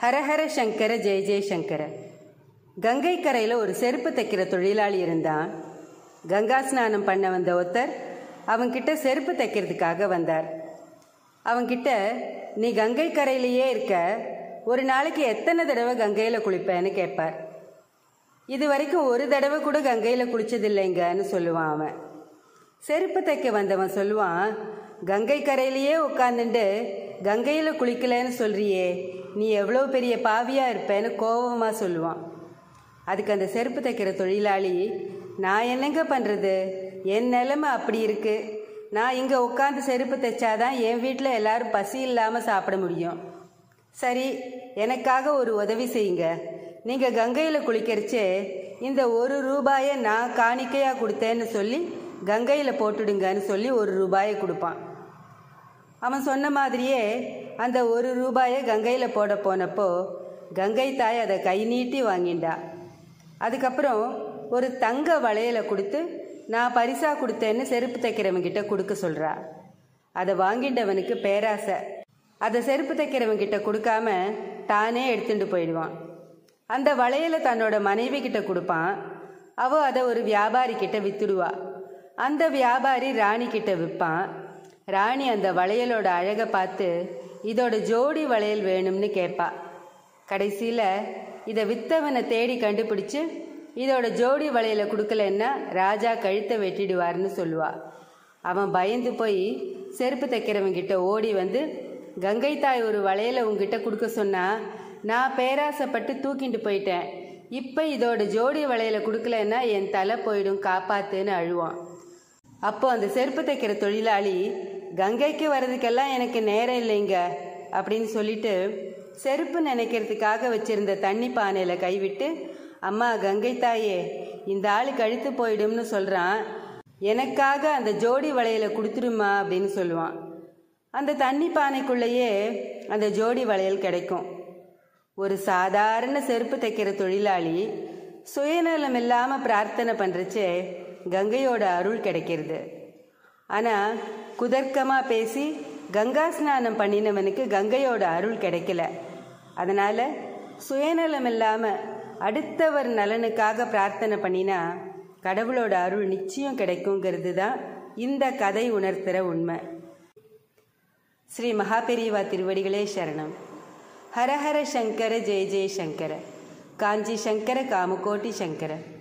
ஹரஹர சங்கர ஜெய ஜெய சங்கர கங்கை கரையில் ஒரு செருப்பு தைக்கிற தொழிலாளி இருந்தான் கங்கா ஸ்நானம் பண்ண வந்த ஒருத்தர் அவன்கிட்ட செருப்பு தைக்கிறதுக்காக வந்தார் அவன்கிட்ட நீ கங்கை கரையிலேயே இருக்க ஒரு நாளைக்கு எத்தனை தடவை கங்கையில் குளிப்பேன்னு கேட்பார் இது வரைக்கும் ஒரு தடவை கூட கங்கையில் குளிச்சதில்லைங்கன்னு சொல்லுவான் அவன் செருப்பு தைக்க வந்தவன் சொல்லுவான் கங்கை கரையிலேயே உட்காந்துட்டு கங்கையில் குளிக்கலன்னு சொல்றியே நீ எவ்வளோ பெரிய பாவியா இருப்பேன்னு கோபமாக சொல்லுவான் அதுக்கு அந்த செருப்பு தைக்கிற தொழிலாளி நான் என்னங்க பண்ணுறது என் நிலைமை அப்படி இருக்கு நான் இங்கே உட்காந்து செருப்பு தைச்சாதான் என் வீட்டில் எல்லாரும் பசி இல்லாமல் சாப்பிட முடியும் சரி எனக்காக ஒரு உதவி செய்யுங்க நீங்கள் கங்கையில் குளிக்கிறச்சே இந்த ஒரு ரூபாயை நான் காணிக்கையாக கொடுத்தேன்னு சொல்லி கங்கையில் போட்டுடுங்கன்னு சொல்லி ஒரு ரூபாயை கொடுப்பான் அவன் சொன்ன மாதிரியே அந்த ஒரு ரூபாயை கங்கையில் போட போனப்போ கங்கை தாய் அதை கை நீட்டி வாங்கிண்டா அதுக்கப்புறம் ஒரு தங்க வளையலை கொடுத்து நான் பரிசா கொடுத்தேன்னு செருப்பு தைக்கிறவங்கிட்ட கொடுக்க சொல்கிறா அதை வாங்கிண்டவனுக்கு பேராசை அதை செருப்பு தைக்கிறவங்கிட்ட கொடுக்காம தானே எடுத்துட்டு போயிடுவான் அந்த வளையலை தன்னோட மனைவி கிட்ட கொடுப்பான் அவ அதை ஒரு வியாபாரி கிட்ட வித்துடுவா அந்த வியாபாரி ராணி கிட்ட விற்பான் ராணி அந்த வளையலோட அழகை பார்த்து இதோட ஜோடி வளையல் வேணும்னு கேட்பா கடைசியில் இதை வித்தவனை தேடி கண்டுபிடிச்சு இதோட ஜோடி வளையலை கொடுக்கலன்னா ராஜா கழுத்தை வெட்டிடுவார்னு சொல்லுவா அவன் பயந்து போய் செருப்பு தைக்கிறவங்கிட்ட ஓடி வந்து கங்கை தாய் ஒரு வளையலை உங்ககிட்ட கொடுக்க சொன்னா நான் பேராசைப்பட்டு தூக்கிட்டு போயிட்டேன் இப்போ இதோட ஜோடி வளையலை கொடுக்கலன்னா என் தலை போயிடும் காப்பாத்துன்னு அழுவான் அப்போ அந்த செருப்பு தைக்கிற தொழிலாளி கங்கைக்கு வர்றதுக்கெல்லாம் எனக்கு நேரம் இல்லைங்க அப்படின்னு சொல்லிட்டு செருப்பு நினைக்கிறதுக்காக வச்சிருந்த தண்ணி பானையில் கைவிட்டு அம்மா கங்கை தாயே இந்த ஆள் கழுத்து போயிடும்னு சொல்கிறான் எனக்காக அந்த ஜோடி வளையலை கொடுத்துருமா அப்படின்னு சொல்லுவான் அந்த தண்ணி பானைக்குள்ளேயே அந்த ஜோடி வளையல் கிடைக்கும் ஒரு சாதாரண செருப்பு தைக்கிற தொழிலாளி சுயநலம் இல்லாமல் பிரார்த்தனை பண்ணுறச்சே கங்கையோட அருள் கிடைக்கிறது ஆனால் குதர்க்கமாக பேசி கங்கா ஸ்நானம் பண்ணினவனுக்கு கங்கையோட அருள் கிடைக்கல அதனால் சுயநலம் இல்லாமல் அடுத்தவர் நலனுக்காக பிரார்த்தனை பண்ணினா கடவுளோட அருள் நிச்சயம் கிடைக்குங்கிறது தான் இந்த கதை உணர்த்துகிற உண்மை ஸ்ரீ மகாபெரிவா திருவடிகளே சரணம் ஹரஹர சங்கர ஜெய ஜெய சங்கர காஞ்சி சங்கர காமகோட்டி சங்கர